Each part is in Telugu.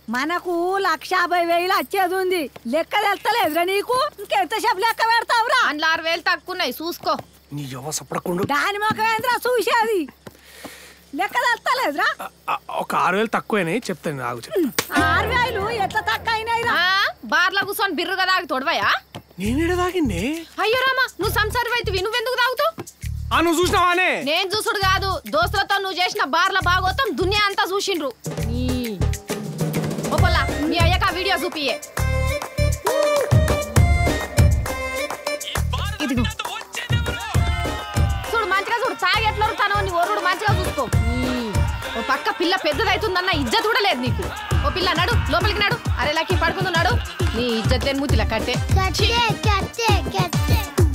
మనకు లక్ష యాభై వేలు వచ్చేది ఉంది లెక్క తెలుస్తలేదురా నీకు ఇంకెంతసేపు లెక్క పెడతావురా అందులో ఆరు వేలు తక్కువ చూసుకో నీ యువ సపడకుండా దాని మొఖమేంద్రా చూసేది లెక్క తెలుస్తలేదురా ఒక ఆరు వేలు తక్కువనే చెప్తాను నాకు చెప్తా ఆరు వేలు ఎట్లా తక్కువ అయినాయిరా ఆ, బార్లో కూర్చొని బిర్రుగా తాగి తొడవయా నేనేడ తాగిండే అయ్యో రామా నువ్వు సంసారం అయితే నువ్వెందుకు తాగుతావు ఆ నువ్వు చూసినావానే నేను చూసుడు కాదు దోస్తులతో నువ్వు చేసిన బార్ల బాగోతాం దునియా అంతా చూసిండ్రు నీ ఓపల్లా మీ అయ్యక ఆ వీడియో చూపియే ఇదిగో చూడు మంచిగా చూడు తాగి ఎట్లా వరుతానో నీ ఒరుడు మంచిగా చూసుకో నీ. ఓ పక్క పిల్ల పెద్దదైతుందన్న ఇజ్జత్ కూడా లేదు నీకు ఓ పిల్ల నడు లోపలికి నడు అరే లక్కి పడుకుందు నడు నీ ఇజ్జత్ లేని మూతిలా కట్టే కట్టే కట్టే కట్టే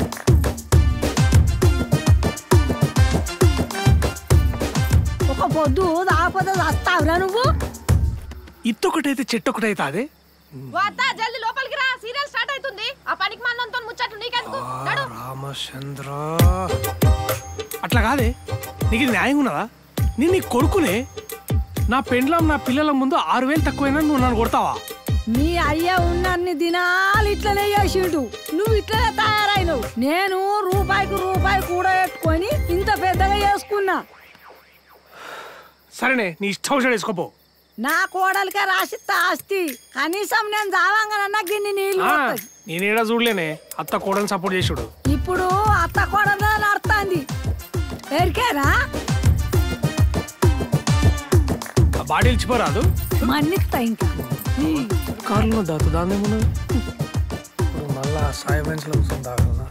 ఒక పొద్దు దాకపోతే వస్తావురా నువ్వు ఇత్తొకటైతే చెట్టు ఒకటైతే అదే వద్దా జల్ది లోపలికి రా సీరియల్ స్టార్ట్ అవుతుంది ఆ పనికి మన్నంతో ముచ్చట్లు నీకెందుకు నడు రామచంద్ర అట్లా కాదే నీకు ఇది న్యాయంగా ఉన్నదా నేను నీ కొడుకునే నా పెండ్లం నా పిల్లల ముందు ఆరు వేలు తక్కువైనా నువ్వు నన్ను కొడతావా మీ అయ్య ఉన్నన్ని దినాలు ఇట్లనే చేసిండు నువ్వు ఇట్లనే తయారైనవు నేను రూపాయికి రూపాయి కూడా పెట్టుకొని ఇంత పెద్దగా చేసుకున్నా సరేనే నీ ఇష్టం వచ్చినట్టు వేసుకోపో నా కోడలికే రాసిత్త ఆస్తి కనీసం నేను జావంగానన్నా గిన్ని నీళ్ళు ఆ, వస్తాయి. నేనేడా చూడలేనే అత్త కోడని సపోర్ట్ చేసుడు ఇప్పుడు అత్త కోడలు నడుతుంది ఎరికేరా ఆ బాడీ ఇచ్చిపోరాదు మన్నిస్తా ఇంకా కారులో దాతు దాని ఇప్పుడు మళ్ళా సాయి బెంచ్లో కూర్చొని తాగలనా